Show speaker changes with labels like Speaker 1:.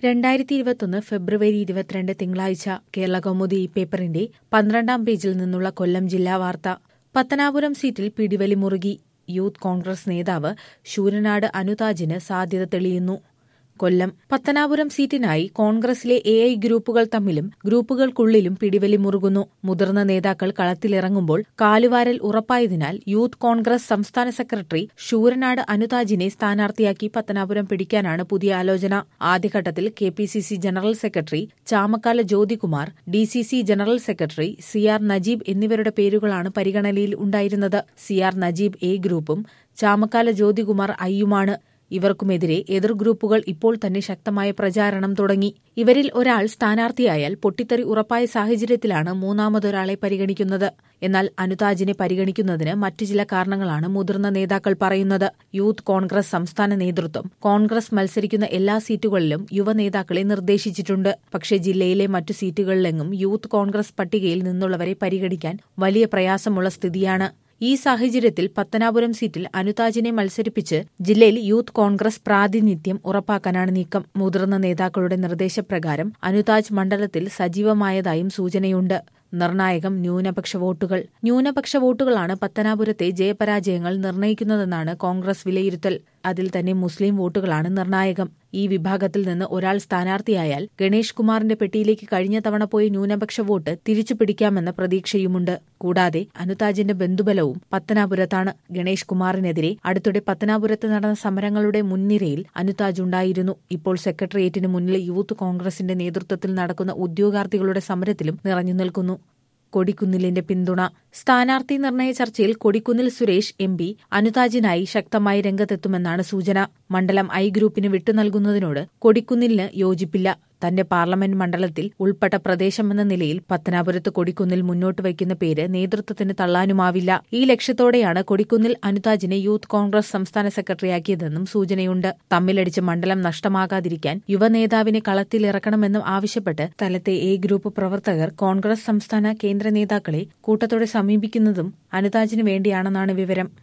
Speaker 1: രണ്ടായിരത്തി ഇരുപത്തൊന്ന് ഫെബ്രുവരി ഇരുപത്തിരണ്ട് തിങ്കളാഴ്ച കേരള കൗമുദി ഈ പേപ്പറിന്റെ പന്ത്രണ്ടാം പേജിൽ നിന്നുള്ള കൊല്ലം ജില്ലാ വാർത്ത പത്തനാപുരം സീറ്റിൽ പിടിവലി മുറുകി യൂത്ത് കോൺഗ്രസ് നേതാവ് ശൂരനാട് അനുതാജിന് സാധ്യത തെളിയുന്നു കൊല്ലം പത്തനാപുരം സീറ്റിനായി കോൺഗ്രസിലെ എ ഐ ഗ്രൂപ്പുകൾ തമ്മിലും ഗ്രൂപ്പുകൾക്കുള്ളിലും പിടിവലി മുറുകുന്നു മുതിർന്ന നേതാക്കൾ കളത്തിലിറങ്ങുമ്പോൾ കാലുവാരൽ ഉറപ്പായതിനാൽ യൂത്ത് കോൺഗ്രസ് സംസ്ഥാന സെക്രട്ടറി ശൂരനാട് അനുതാജിനെ സ്ഥാനാർത്ഥിയാക്കി പത്തനാപുരം പിടിക്കാനാണ് പുതിയ ആലോചന ആദ്യഘട്ടത്തിൽ K P C C general secretary Chamakkala Jyothikumar D C C general secretary C R Najeeb എന്നിവരുടെ പേരുകളാണ് പരിഗണനയിൽ ഉണ്ടായിരുന്നത് സി ആർ നജീബ് എ ഗ്രൂപ്പും ചാമക്കാല ജ്യോതികുമാർ ഐയുമാണ് ഇവർക്കുമെതിരെ എതിർ ഗ്രൂപ്പുകൾ ഇപ്പോൾ തന്നെ ശക്തമായ പ്രചാരണം തുടങ്ങി ഇവരിൽ ഒരാൾ സ്ഥാനാർത്ഥിയായാൽ പൊട്ടിത്തെറി ഉറപ്പായ സാഹചര്യത്തിലാണ് മൂന്നാമതൊരാളെ പരിഗണിക്കുന്നത് എന്നാൽ അനുതാജിനെ പരിഗണിക്കുന്നതിന് മറ്റു ചില കാരണങ്ങളാണ് മുതിർന്ന നേതാക്കൾ പറയുന്നത് യൂത്ത് കോൺഗ്രസ് സംസ്ഥാന നേതൃത്വം കോൺഗ്രസ് മത്സരിക്കുന്ന എല്ലാ സീറ്റുകളിലും യുവ നേതാക്കളെ നിർദ്ദേശിച്ചിട്ടുണ്ട് പക്ഷേ ജില്ലയിലെ മറ്റു സീറ്റുകളിലെങ്ങും യൂത്ത് കോൺഗ്രസ് പട്ടികയിൽ നിന്നുള്ളവരെ പരിഗണിക്കാൻ വലിയ പ്രയാസമുള്ള സ്ഥിതിയാണ് ഈ സാഹചര്യത്തിൽ പത്തനാപുരം സീറ്റിൽ അനുതാജിനെ മത്സരിപ്പിച്ച് ജില്ലയിൽ യൂത്ത് കോൺഗ്രസ് പ്രാതിനിധ്യം ഉറപ്പാക്കാനാണ് നീക്കം മുതിർന്ന നേതാക്കളുടെ നിർദ്ദേശപ്രകാരം അനുതാജ് മണ്ഡലത്തിൽ സജീവമായതായും സൂചനയുണ്ട് നിർണായകം ന്യൂനപക്ഷ വോട്ടുകൾ ന്യൂനപക്ഷ വോട്ടുകളാണ് പത്തനാപുരത്തെ ജയപരാജയങ്ങൾ നിർണ്ണയിക്കുന്നതെന്നാണ് കോൺഗ്രസ് വിലയിരുത്തൽ അതിൽ തന്നെ മുസ്ലിം വോട്ടുകളാണ് നിർണായകം ഈ വിഭാഗത്തിൽ നിന്ന് ഒരാൾ സ്ഥാനാർത്ഥിയായാൽ ഗണേഷ് കുമാറിന്റെ പെട്ടിയിലേക്ക് കഴിഞ്ഞ തവണ പോയ ന്യൂനപക്ഷ വോട്ട് തിരിച്ചു പിടിക്കാമെന്ന പ്രതീക്ഷയുമുണ്ട് കൂടാതെ അനുതാജിന്റെ ബന്ധുബലവും പത്തനാപുരത്താണ് ഗണേഷ് കുമാറിനെതിരെ അടുത്തിടെ പത്തനാപുരത്ത് നടന്ന സമരങ്ങളുടെ മുൻനിരയിൽ അനുതാജ് ഉണ്ടായിരുന്നു ഇപ്പോൾ സെക്രട്ടേറിയറ്റിന് മുന്നിൽ യൂത്ത് കോൺഗ്രസിന്റെ നേതൃത്വത്തിൽ നടക്കുന്ന ഉദ്യോഗാർത്ഥികളുടെ സമരത്തിലും നിറഞ്ഞു നിൽക്കുന്നു കൊടിക്കുന്നിലിന്റെ പിന്തുണ സ്ഥാനാർത്ഥി നിർണയ ചർച്ചയിൽ കൊടിക്കുന്നിൽ സുരേഷ് എം പി അനുതാജിനായി ശക്തമായി രംഗത്തെത്തുമെന്നാണ് സൂചന മണ്ഡലം ഐ ഗ്രൂപ്പിന് വിട്ടുനൽകുന്നതിനോട് കൊടിക്കുന്നിലിന് യോജിപ്പില്ല തന്റെ പാർലമെന്റ് മണ്ഡലത്തിൽ ഉൾപ്പെട്ട പ്രദേശമെന്ന നിലയിൽ പത്തനാപുരത്ത് കൊടിക്കുന്നിൽ മുന്നോട്ട് വയ്ക്കുന്ന പേര് നേതൃത്വത്തിന് തള്ളാനുമാവില്ല ഈ ലക്ഷ്യത്തോടെയാണ് കൊടിക്കുന്നിൽ അനുതാജിനെ യൂത്ത് കോൺഗ്രസ് സംസ്ഥാന സെക്രട്ടറിയാക്കിയതെന്നും സൂചനയുണ്ട് തമ്മിലടിച്ച് മണ്ഡലം നഷ്ടമാകാതിരിക്കാൻ യുവനേതാവിനെ കളത്തിലിറക്കണമെന്നും ആവശ്യപ്പെട്ട് സ്ഥലത്തെ എ ഗ്രൂപ്പ് പ്രവർത്തകർ കോൺഗ്രസ് സംസ്ഥാന കേന്ദ്ര നേതാക്കളെ കൂട്ടത്തോടെ സമീപിക്കുന്നതും അനുതാജിന് വേണ്ടിയാണെന്നാണ് വിവരം